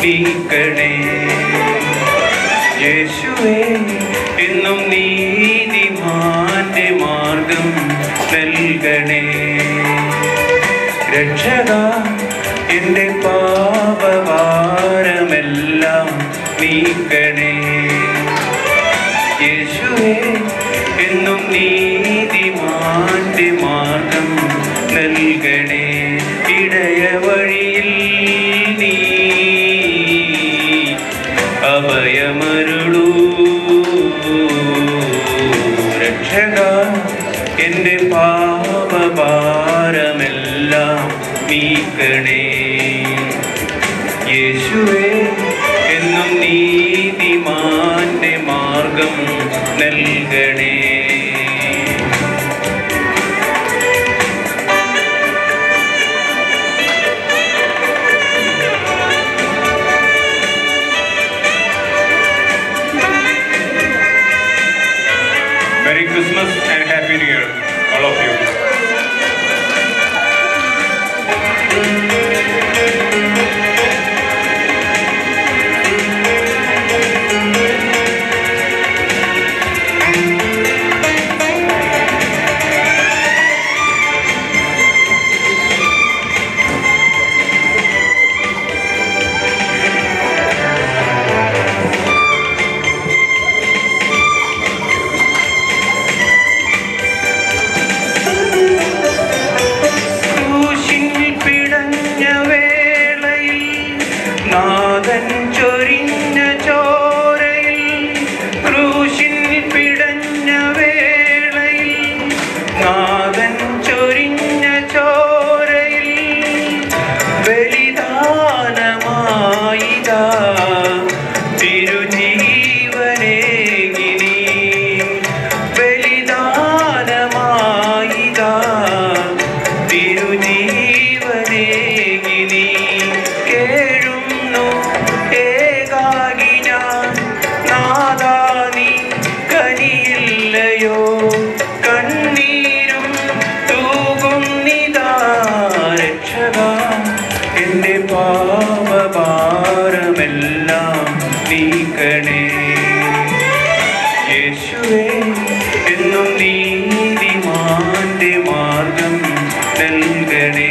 നീക്കണേ യേശുവേ എന്നും നീതിമാന്റെ മാർഗം നൽകണേ രക്ഷക എൻ്റെ പാപഭാരമെല്ലാം നീക്കണേ യേശുവേ എന്നും നീതിമാന്റെ മാർഗം നൽകണേ ഇടയ വഴിയിൽ നീ അഭയമരുളൂ രക്ഷക എൻ്റെ പാപഭാരമെല്ലാം നീക്കണേ യേശുവേ എന്നും നീതിമാന്റെ മാർഗം നൽകണേ Merry Christmas and Happy New Year, all of you. ക്രൂശിൽ പിടഞ്ഞ വേളയിൽ നാഥൻ ചൊരിഞ്ഞ ചോരയിൽ ക്രൂശിൽ പിടഞ്ഞ വേളയിൽ നാഥൻ ചൊരിഞ്ഞ ചോരയിൽ ബലിദാനമായിതാ തിരുജീവനേകിനി ബലിദാനമായിതാ തിരുജീവനേകിനി കേഴുന്നു ഏകാകി ഞാൻ നാദാ നീ കനിയില്ലയോ കണ്ണീരും തൂകുന്നിതാ രക്ഷക എൻ്റെ പാപഭാരമെല്ലാം നീക്കണേ യേശുവേ എന്നും നീതിമാന്റെ മാർഗം നൽകണേ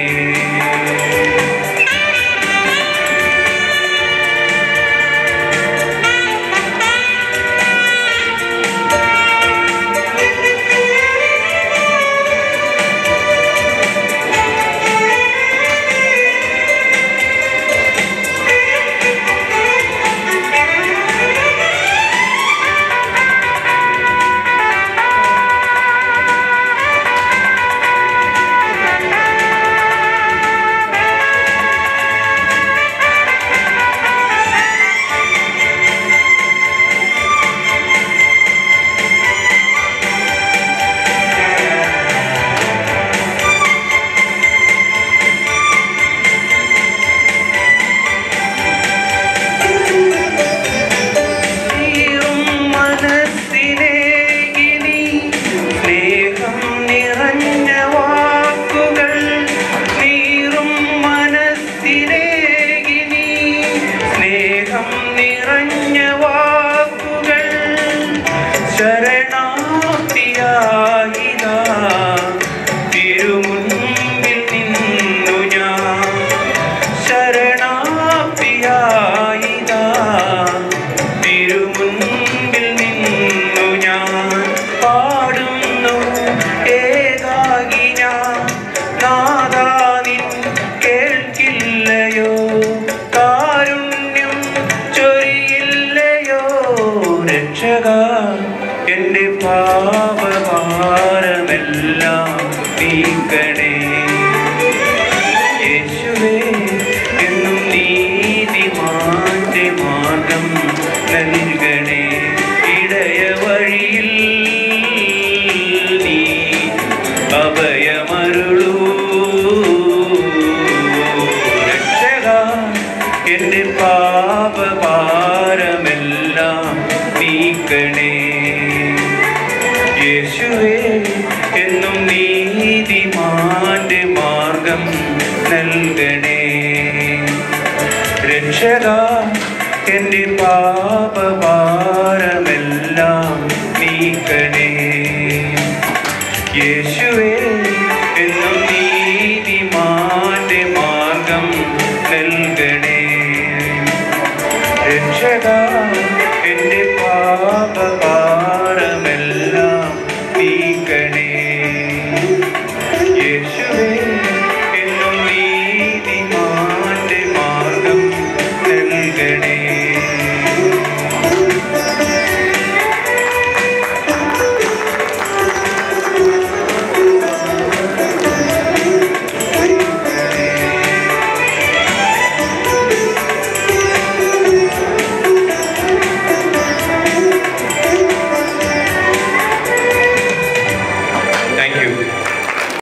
തീറും മനസ്സിലേകിനി സ്നേഹം നിറഞ്ഞ വാക്കുകൾ നീറും മനസ്സിലേകിനി സ്നേഹം നിറഞ്ഞ വാക്കുകൾ ശരണാർത്ഥിയായിതാ തിരുമുൻപിൽ നിന്നു ഞാൻ ശരണാർത്ഥിയായിതാ തിരുമുൻപിൽ നിന്നു ഞാൻ പാടുന്നു ഏകാകി ഞാൻ നാദാ നിൻ കേൾക്കില്ലയോ കാരുണ്യം ചൊരിയില്ലയോ രക്ഷക എൻ്റെ പാപഭാരമെല്ലാം നീക്കണേ യേശുവേ എന്നും നീതിമാന്റെ മാർഗം നൽകണേ ഇടയ വഴിയിൽ നീ അഭയമരുളൂ രക്ഷക എൻ്റെ പാപഭാരമെല്ലാം നീക്കണേ യേശുവേ എന്നും നീതിമാന്റെ മാർഗം നൽകണേ രക്ഷക എൻ്റെ പാപഭാരമെല്ലാം നീക്കണേ യേശുവേ എന്നും നീതിമാന്റെ മാർഗം നൽകണേ രക്ഷക